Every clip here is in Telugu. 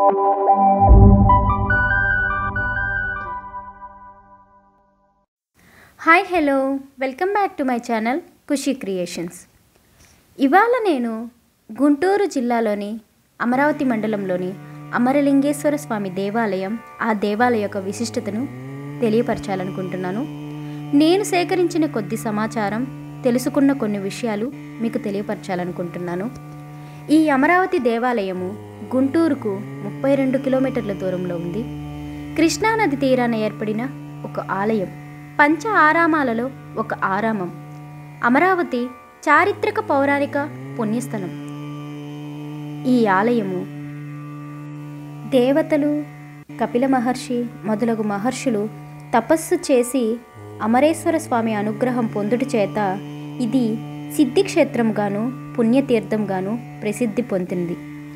hi hello welcome back to my channel Khushi creations ఇవాళ నేను గుంటూరు జిల్లాలోని అమరావతి మండలంలోని అమరలింగేశ్వర స్వామి దేవాలయం ఆ దేవాలయ యొక్క విశిష్టతను తెలియపరచాలనుకుంటున్నాను నేను సేకరించిన కొద్ది సమాచారం తెలుసుకున్న కొన్ని విషయాలు మీకు తెలియపరచాలనుకుంటున్నాను ఈ అమరావతి దేవాలయము గుంటూరుకు ముప్పై రెండు కిలోమీటర్ల దూరంలో ఉంది కృష్ణానది తీరాన ఏర్పడిన ఒక ఆలయం పంచ ఆరామాలలో ఒక ఆరామం అమరావతి చారిత్రక పౌరాణిక పుణ్యస్థలం ఈ ఆలయము దేవతలు కపిల మహర్షి మొదలగు మహర్షులు తపస్సు చేసి అమరేశ్వర స్వామి అనుగ్రహం పొందుట చేత ఇది సిద్ధిక్షేత్రంగాను పుణ్యతీర్థంగాను ప్రసిద్ధి పొందింది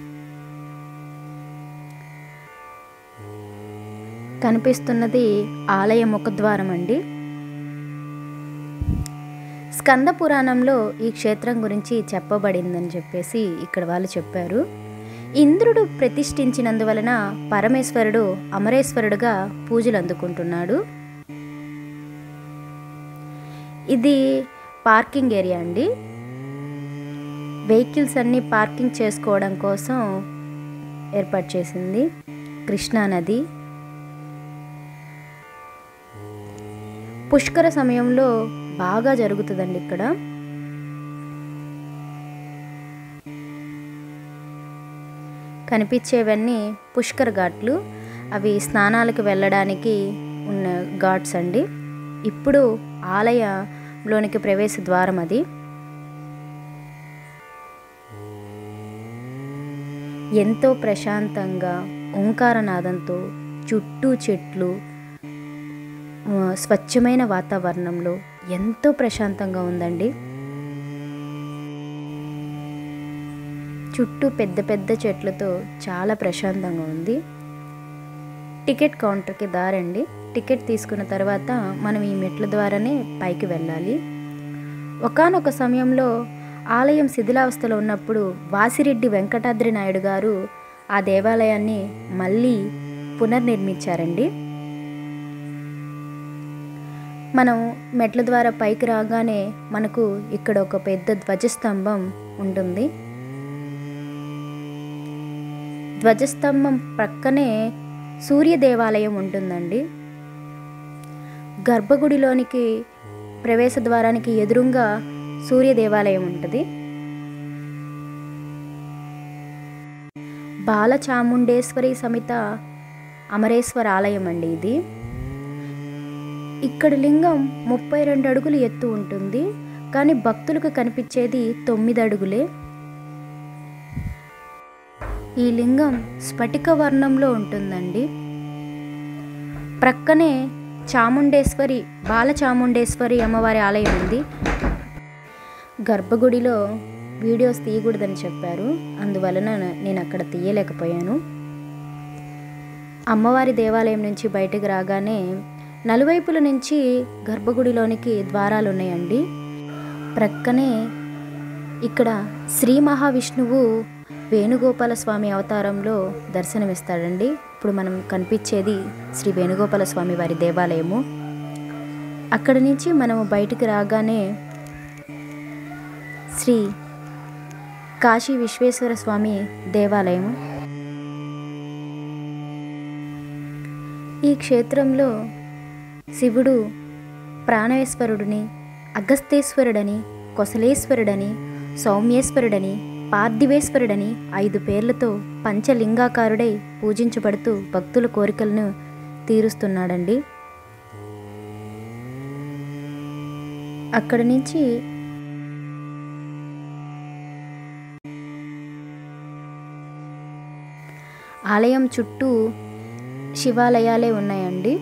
కనిపిస్తున్నది ఆలయ ముఖద్వారం అండి స్కంద పురాణంలో ఈ క్షేత్రం గురించి చెప్పబడిందని చెప్పేసి ఇక్కడ వాళ్ళు చెప్పారు ఇంద్రుడు ప్రతిష్ఠించినందువలన పరమేశ్వరుడు అమరేశ్వరుడుగా పూజలు అందుకుంటున్నాడు ఇది పార్కింగ్ ఏరియా అండి వెహికల్స్ అన్నీ పార్కింగ్ చేసుకోవడం కోసం ఏర్పాటు చేసింది కృష్ణానది పుష్కర సమయంలో బాగా జరుగుతుందండి ఇక్కడ కనిపించేవన్నీ పుష్కర ఘాట్లు అవి స్నానాలకు వెళ్ళడానికి ఉన్న ఘాట్స్ అండి ఇప్పుడు ఆలయంలోనికి ప్రవేశ ద్వారం అది ఎంతో ప్రశాంతంగా ఓంకారనాదంతో చుట్టూ చెట్లు ఆ, స్వచ్ఛమైన వాతావరణంలో ఎంతో ప్రశాంతంగా ఉందండి చుట్టూ పెద్ద పెద్ద చెట్లతో చాలా ప్రశాంతంగా ఉంది టికెట్ కౌంటర్కి దారండి టికెట్ తీసుకున్న తర్వాత మనం ఈ మెట్ల ద్వారానే పైకి వెళ్ళాలి ఒకానొక సమయంలో ఆలయం శిథిలావస్థలో ఉన్నప్పుడు వాసిరెడ్డి వెంకటాద్రి నాయుడు గారు ఆ దేవాలయాన్ని మళ్ళీ పునర్నిర్మించారండి మనం మెట్ల ద్వారా పైకి రాగానే మనకు ఇక్కడ ఒక పెద్ద ధ్వజస్తంభం ఉంటుంది ధ్వజస్తంభం ప్రక్కనే సూర్య దేవాలయం ఉంటుందండి గర్భగుడిలోనికి ప్రవేశ ద్వారానికి ఎదురుగా సూర్య దేవాలయం ఉంటుంది బాలచాముండేశ్వరి సమిత అమరేశ్వర ఆలయం అండి ఇది ఇక్కడ లింగం ముప్పై రెండు అడుగులు ఎత్తు ఉంటుంది కానీ భక్తులకు కనిపించేది తొమ్మిది అడుగులే ఈ లింగం స్ఫటిక వర్ణంలో ఉంటుందండి ప్రక్కనే చాముండేశ్వరి బాలచాముండేశ్వరి అమ్మవారి ఆలయం ఉంది గర్భగుడిలో వీడియోస్ తీయకూడదని చెప్పారు అందువలన నేను అక్కడ తీయలేకపోయాను అమ్మవారి దేవాలయం నుంచి బయటకు రాగానే నలువైపుల నుంచి గర్భగుడిలోనికి ద్వారాలు ఉన్నాయండి ప్రక్కనే ఇక్కడ శ్రీ మహావిష్ణువు వేణుగోపాల స్వామి అవతారంలో దర్శనమిస్తాడండి ఇప్పుడు మనం కనిపించేది శ్రీ వేణుగోపాల స్వామి వారి దేవాలయము అక్కడి నుంచి మనము బయటికి రాగానే శ్రీ కాశీ విశ్వేశ్వర స్వామి దేవాలయము ఈ క్షేత్రంలో శివుడు ప్రాణేశ్వరుడిని అగస్తేశ్వరుడని కొసలేశ్వరుడని సౌమ్యేశ్వరుడని పార్థివేశ్వరుడని ఐదు పేర్లతో పంచలింగాకారుడై పూజించబడుతూ భక్తుల కోరికలను తీరుస్తున్నాడండి అక్కడి నుంచి ఆలయం చుట్టూ శివాలయాలే ఉన్నాయండి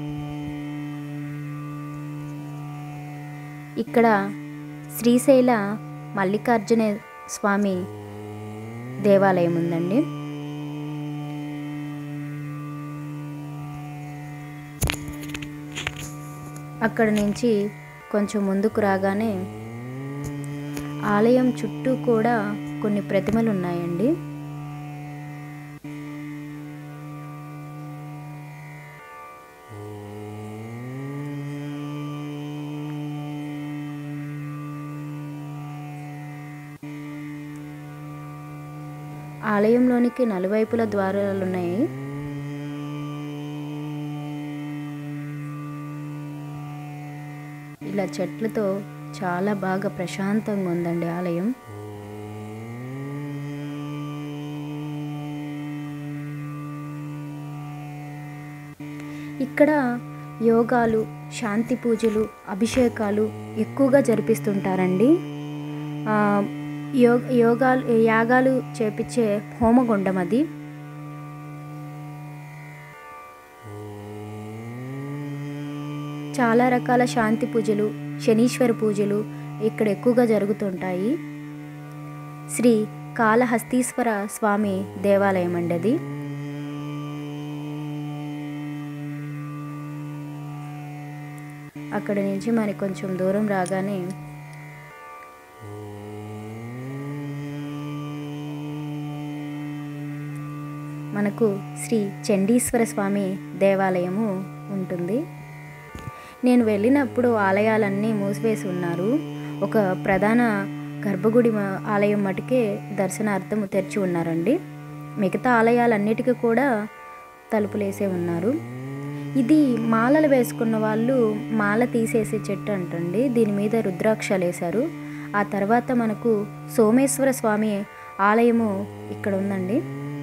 ఇక్కడ శ్రీశైల మల్లికార్జున స్వామి దేవాలయం ఉందండి అక్కడ నుంచి కొంచెం ముందుకు రాగానే ఆలయం చుట్టూ కూడా కొన్ని ప్రతిమలు ఉన్నాయండి ఆలయంలోనికి నలువైపుల ద్వారాలు ఉన్నాయి ఇలా చెట్లతో చాలా బాగా ప్రశాంతంగా ఉందండి ఆలయం ఇక్కడ యోగాలు శాంతి పూజలు అభిషేకాలు ఎక్కువగా జరిపిస్తుంటారండి ఆ, యో యోగాలు యాగాలు చేపించే హోమగుండం అది చాలా రకాల శాంతి పూజలు శనీశ్వర పూజలు ఇక్కడ ఎక్కువగా జరుగుతుంటాయి శ్రీ కాళహస్తీశ్వర స్వామి దేవాలయం అండి అది అక్కడి నుంచి మరి కొంచెం దూరం రాగానే మనకు శ్రీ చండీశ్వర స్వామి దేవాలయము ఉంటుంది నేను వెళ్ళినప్పుడు ఆలయాలన్నీ మూసివేసి ఉన్నారు ఒక ప్రధాన గర్భగుడి మ- ఆలయం మటుకే దర్శనార్థం తెరిచి ఉన్నారండి మిగతా ఆలయాలన్నిటికీ కూడా తలుపులేసే ఉన్నారు ఇది మాలలు వేసుకున్న వాళ్ళు మాల తీసేసే చెట్టు అంటండి దీని మీద రుద్రాక్షలు వేశారు ఆ తర్వాత మనకు సోమేశ్వర స్వామి ఆలయము ఇక్కడ ఉందండి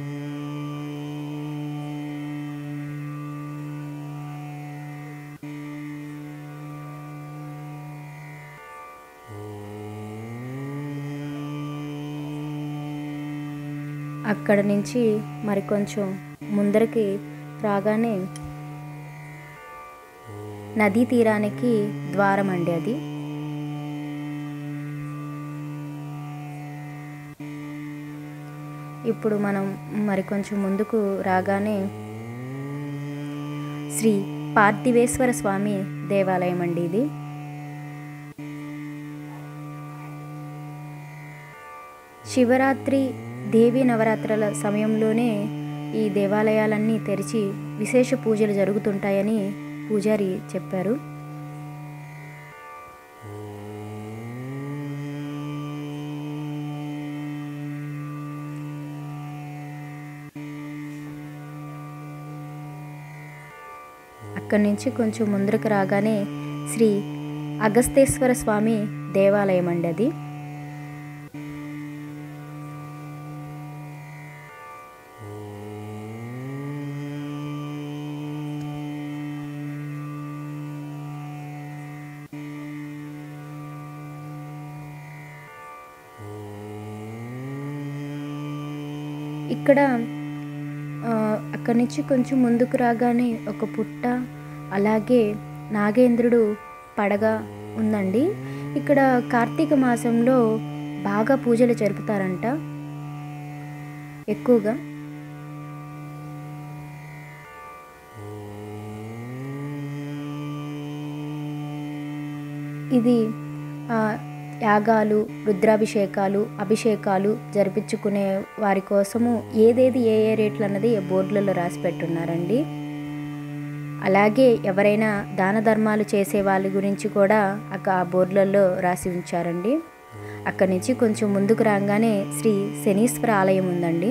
అక్కడ నుంచి మరి కొంచెం ముందరికి రాగానే నదీ తీరానికి ద్వారం అండి అది ఇప్పుడు మనం మరి కొంచెం ముందుకు రాగానే శ్రీ పార్థివేశ్వర స్వామి దేవాలయం అండి ఇది శివరాత్రి దేవీ నవరాత్రుల సమయంలోనే ఈ దేవాలయాలన్నీ తెరిచి విశేష పూజలు జరుగుతుంటాయని పూజారి చెప్పారు అక్కడి నుంచి కొంచెం ముందరకు రాగానే శ్రీ అగస్తేశ్వర స్వామి దేవాలయం అండి అది ఇక్కడ ఆ, అక్కడి నుంచి కొంచెం ముందుకు రాగానే ఒక పుట్ట అలాగే నాగేంద్రుడు పడగ ఉందండి ఇక్కడ కార్తీక మాసంలో బాగా పూజలు జరుపుతారంట ఎక్కువగా ఇది ఆ, యాగాలు రుద్రాభిషేకాలు అభిషేకాలు జరిపించుకునే వారి కోసము ఏదేది ఏ ఏ రేట్లు అన్నది బోర్డులలో రాసి పెట్టున్నారండి అలాగే ఎవరైనా దాన ధర్మాలు చేసే వాళ్ళ గురించి కూడా అక్క ఆ బోర్డులలో రాసి ఉంచారండి అక్కడి నుంచి కొంచెం ముందుకు రాగానే శ్రీ శనీశ్వర ఆలయం ఉందండి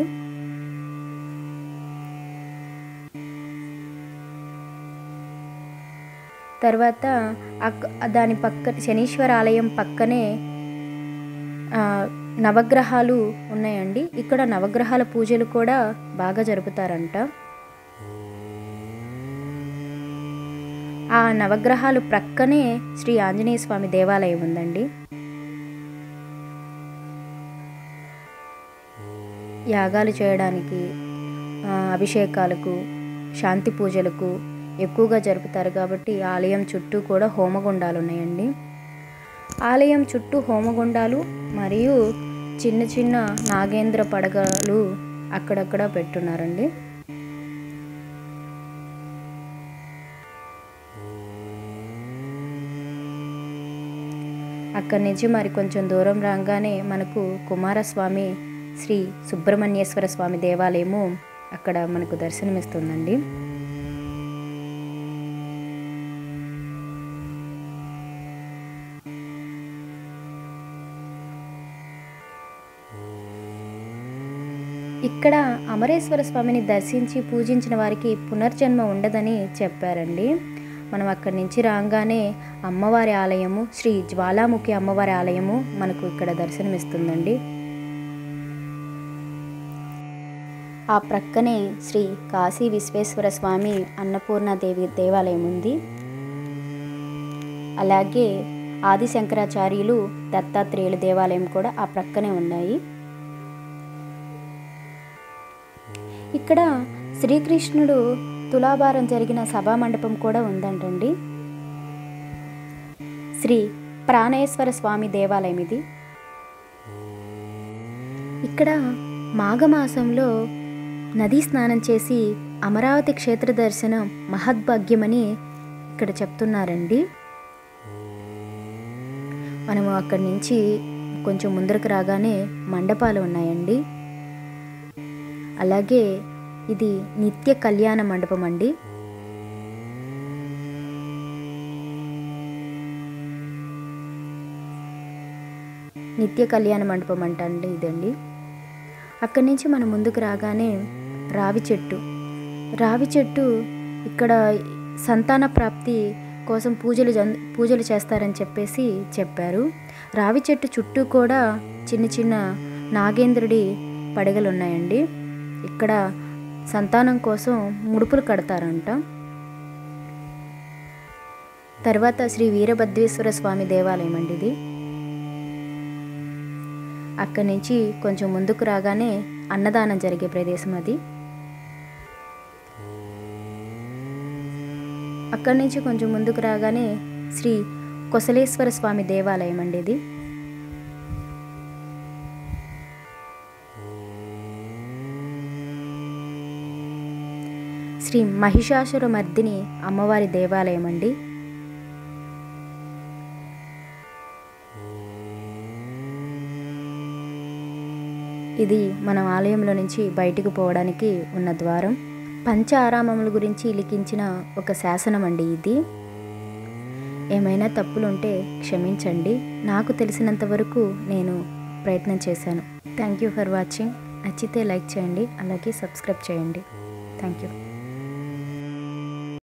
తర్వాత అక్- దాని పక్క శనీశ్వర ఆలయం పక్కనే ఆ, నవగ్రహాలు ఉన్నాయండి ఇక్కడ నవగ్రహాల పూజలు కూడా బాగా జరుపుతారంట ఆ నవగ్రహాలు ప్రక్కనే శ్రీ ఆంజనేయ స్వామి దేవాలయం ఉందండి యాగాలు చేయడానికి ఆ, అభిషేకాలకు శాంతి పూజలకు ఎక్కువగా జరుపుతారు కాబట్టి ఆలయం చుట్టూ కూడా హోమగుండాలు ఉన్నాయండి ఆలయం చుట్టూ హోమగుండాలు మరియు చిన్న చిన్న నాగేంద్ర పడగలు అక్కడక్కడ పెట్టున్నారండి అక్కడి నుంచి మరి కొంచెం దూరం రాగానే మనకు కుమారస్వామి శ్రీ సుబ్రహ్మణ్యేశ్వర స్వామి దేవాలయము అక్కడ మనకు దర్శనమిస్తుందండి ఇక్కడ అమరేశ్వర స్వామిని దర్శించి పూజించిన వారికి పునర్జన్మ ఉండదని చెప్పారండి మనం అక్కడి నుంచి రాగానే అమ్మవారి ఆలయము శ్రీ జ్వాలాముఖి అమ్మవారి ఆలయము మనకు ఇక్కడ దర్శనమిస్తుందండి ఆ ప్రక్కనే శ్రీ కాశీ విశ్వేశ్వర స్వామి అన్నపూర్ణాదేవి దేవాలయం ఉంది అలాగే ఆది శంకరాచార్యులు దత్తాత్రేయుల దేవాలయం కూడా ఆ ప్రక్కనే ఉన్నాయి ఇక్కడ శ్రీకృష్ణుడు తులాభారం జరిగిన సభా మండపం కూడా ఉందంటండి శ్రీ ప్రాణేశ్వర స్వామి దేవాలయం ఇది ఇక్కడ మాఘమాసంలో నదీ స్నానం చేసి అమరావతి క్షేత్ర దర్శనం మహద్భాగ్యమని ఇక్కడ చెప్తున్నారండి మనము అక్కడి నుంచి కొంచెం ముందరకు రాగానే మండపాలు ఉన్నాయండి అలాగే ఇది నిత్య కళ్యాణ మండపం అండి నిత్య కళ్యాణ మండపం అంట అండి ఇదండి అక్కడి నుంచి మనం ముందుకు రాగానే రావి చెట్టు రావి చెట్టు ఇక్కడ సంతాన ప్రాప్తి కోసం పూజలు జన్- పూజలు చేస్తారని చెప్పేసి చెప్పారు రావి చెట్టు చుట్టూ కూడా చిన్న చిన్న నాగేంద్రుడి పడగలు ఉన్నాయండి ఇక్కడ సంతానం కోసం ముడుపులు కడతారంట తర్వాత శ్రీ వీరభద్రేశ్వర స్వామి దేవాలయం అండి ఇది అక్కడి నుంచి కొంచెం ముందుకు రాగానే అన్నదానం జరిగే ప్రదేశం అది అక్కడి నుంచి కొంచెం ముందుకు రాగానే శ్రీ కొసలేశ్వర స్వామి దేవాలయం అండి ఇది శ్రీ మహిషాసుర మర్దిని అమ్మవారి దేవాలయం అండి ఇది మనం ఆలయంలో నుంచి బయటికి పోవడానికి ఉన్న ద్వారం పంచ ఆరామముల గురించి లిఖించిన ఒక శాసనం అండి ఇది ఏమైనా తప్పులుంటే క్షమించండి నాకు తెలిసినంత వరకు నేను ప్రయత్నం చేశాను థ్యాంక్ యూ ఫర్ వాచింగ్ నచ్చితే లైక్ చేయండి అలాగే సబ్స్క్రైబ్ చేయండి థ్యాంక్ యూ